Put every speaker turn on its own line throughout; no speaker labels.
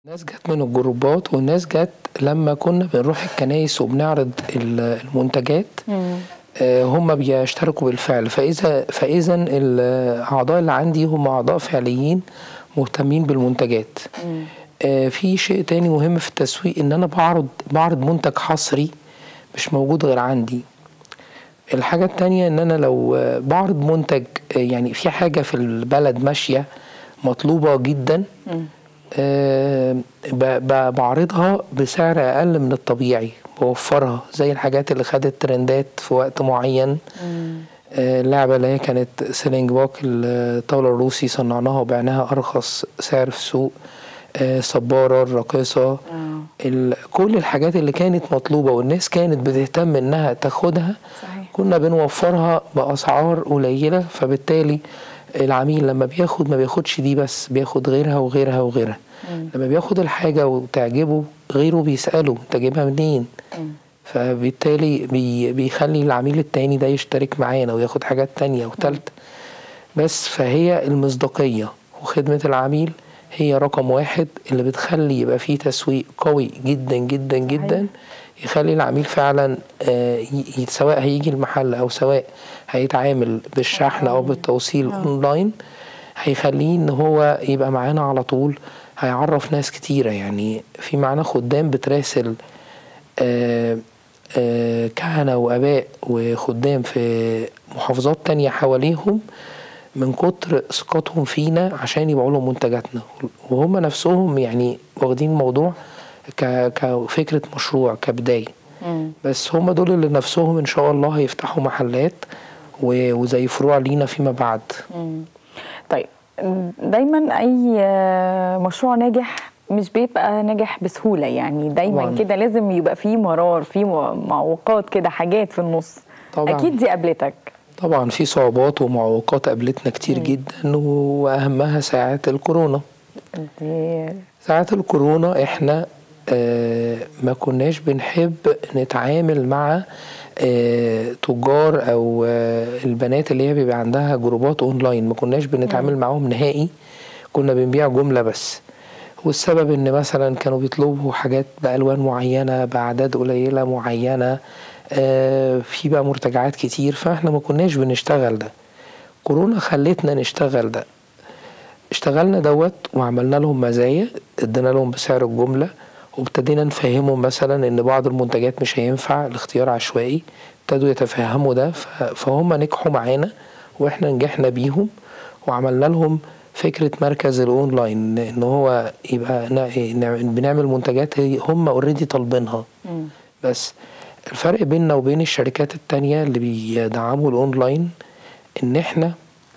ناس جت من الجروبات وناس جت لما كنا بنروح الكنايس وبنعرض ال- المنتجات آه، هم بيشتركوا بالفعل فاذا فاذا الاعضاء اللي عندي هم اعضاء فعليين مهتمين بالمنتجات آه، في شيء تاني مهم في التسويق ان انا بعرض بعرض منتج حصري مش موجود غير عندي الحاجة التانية ان انا لو آه، بعرض منتج آه، يعني في حاجة في البلد ماشية مطلوبة جدا آه، ب- ب- بعرضها بسعر اقل من الطبيعي بوفرها زي الحاجات اللي خدت ترندات في وقت معين آه، اللعبة اللي هي كانت سيلينج باك الطاولة الروسي صنعناها وبعناها أرخص سعر في السوق آه، صبارة الراقصة ال- كل الحاجات اللي كانت مطلوبة والناس كانت بتهتم إنها تاخدها
صحيح.
كنا بنوفرها بأسعار قليلة فبالتالي العميل لما بياخد ما بياخدش دي بس بياخد غيرها وغيرها وغيرها لما بياخد الحاجة وتعجبه غيره بيسأله انت جايبها منين فبالتالي بي بيخلي العميل التاني ده يشترك معانا وياخد حاجات تانية وتالتة بس فهي المصداقية وخدمة العميل هي رقم واحد اللي بتخلي يبقى فيه تسويق قوي جدا جدا جدا يخلي العميل فعلا آه، ي- ي- سواء هيجي المحل او سواء هيتعامل بالشحن او بالتوصيل اونلاين هيخليه ان هو يبقى معانا على طول هيعرف ناس كتيرة يعني في معانا خدام بتراسل آه، آه، كهنة وآباء وخدام في محافظات تانية حواليهم من كتر ثقتهم فينا عشان يبيعوا لهم منتجاتنا وهم نفسهم يعني واخدين الموضوع ك- كفكرة مشروع كبداية بس هم دول اللي نفسهم إن شاء الله هيفتحوا محلات و- وزي فروع لينا فيما بعد
طيب دايما اي آه، مشروع ناجح مش بيبقى ناجح بسهوله يعني دايما
طبعاً.
كده لازم يبقى فيه مرار فيه م- معوقات كده حاجات في النص
طبعاً.
اكيد دي قابلتك
طبعا في صعوبات ومعوقات قابلتنا كتير جدا وأهمها ساعة الكورونا
دي
ساعة الكورونا احنا آه ما كناش بنحب نتعامل مع آه تجار او آه البنات اللي هي بيبقى عندها جروبات اونلاين ما كناش بنتعامل معاهم نهائي كنا بنبيع جملة بس والسبب ان مثلا كانوا بيطلبوا حاجات بألوان معينة بأعداد قليلة معينة آه في بقى مرتجعات كتير فاحنا ما كناش بنشتغل ده كورونا خلتنا نشتغل ده اشتغلنا دوت وعملنا لهم مزايا ادينا لهم بسعر الجملة وابتدينا نفهمهم مثلا ان بعض المنتجات مش هينفع الاختيار عشوائي ابتدوا يتفهموا ده ف- فهم نجحوا معانا واحنا نجحنا بيهم وعملنا لهم فكرة مركز الاونلاين ان هو يبقى نا- نا- بنعمل منتجات هي- هم اوريدي طالبينها بس الفرق بيننا وبين الشركات التانية اللي بيدعموا الاونلاين ان احنا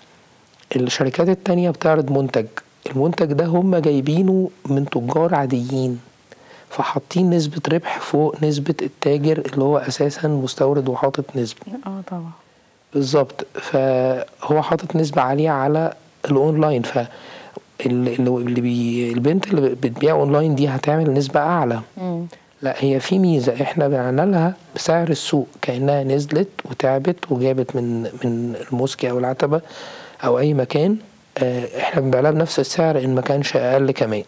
الشركات التانية بتعرض منتج المنتج ده هم جايبينه من تجار عاديين فحاطين نسبة ربح فوق نسبة التاجر اللي هو أساسا مستورد وحاطط نسبة
اه طبعا
بالظبط فهو حاطط نسبة عالية على الأونلاين ف اللي اللي بي البنت اللي بتبيع أونلاين دي هتعمل نسبة أعلى لا هي في ميزة احنا بعنا لها بسعر السوق كأنها نزلت وتعبت وجابت من من الموسكي أو العتبة أو أي مكان اه، احنا بنبيع لها بنفس السعر إن ما كانش أقل كمان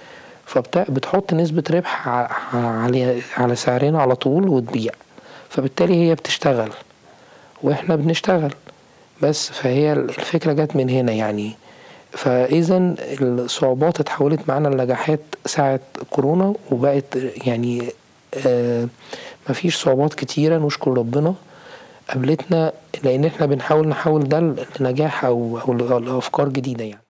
فبتحط نسبة ربح ع- على على سعرين على طول وتبيع فبالتالي هي بتشتغل واحنا بنشتغل بس فهي الفكرة جت من هنا يعني فإذا الصعوبات اتحولت معانا لنجاحات ساعة كورونا وبقت يعني آه مفيش صعوبات كتيرة نشكر ربنا قابلتنا لأن احنا بنحاول نحول ده لنجاح أو أو لأفكار جديدة يعني